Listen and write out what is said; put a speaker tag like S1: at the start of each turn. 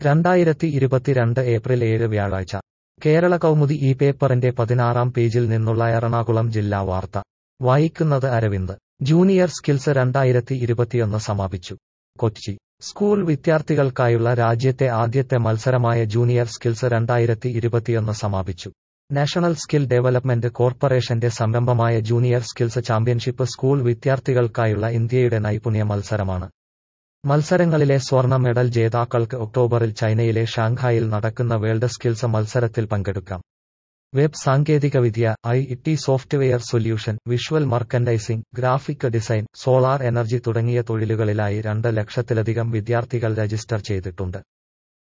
S1: രണ്ടായിരത്തി ഇരുപത്തിരണ്ട് ഏപ്രിൽ ഏഴ് വ്യാഴാഴ്ച കേരള കൗമുദി ഈ പേപ്പറിന്റെ പതിനാറാം പേജിൽ നിന്നുള്ള എറണാകുളം ജില്ലാ വാർത്ത വായിക്കുന്നത് അരവിന്ദ് ജൂനിയർ സ്കിൽസ് രണ്ടായിരത്തി ഇരുപത്തിയൊന്ന് സമാപിച്ചു കൊച്ചി സ്കൂൾ വിദ്യാർത്ഥികൾക്കായുള്ള രാജ്യത്തെ ആദ്യത്തെ മത്സരമായ ജൂനിയർ സ്കിൽസ് രണ്ടായിരത്തി ഇരുപത്തിയൊന്ന് സമാപിച്ചു നാഷണൽ സ്കിൽ ഡെവലപ്മെന്റ് കോർപ്പറേഷന്റെ സംരംഭമായ ജൂനിയർ സ്കിൽസ് ചാമ്പ്യൻഷിപ്പ് സ്കൂൾ വിദ്യാർത്ഥികൾക്കായുള്ള ഇന്ത്യയുടെ നൈപുണ്യ മത്സരമാണ് മത്സരങ്ങളിലെ സ്വർണ്ണ മെഡൽ ജേതാക്കൾക്ക് ഒക്ടോബറിൽ ചൈനയിലെ ഷാങ്ഹായിൽ നടക്കുന്ന വേൾഡ് സ്കിൽസ് മത്സരത്തിൽ പങ്കെടുക്കാം വെബ് സാങ്കേതികവിദ്യ I T software solution visual merchandising graphic design solar energy തുടങ്ങിയ തൊഴിലുകളിലായി രണ്ട് ലക്ഷത്തിലധികം വിദ്യാർത്ഥികൾ രജിസ്റ്റർ ചെയ്തിട്ടുണ്ട്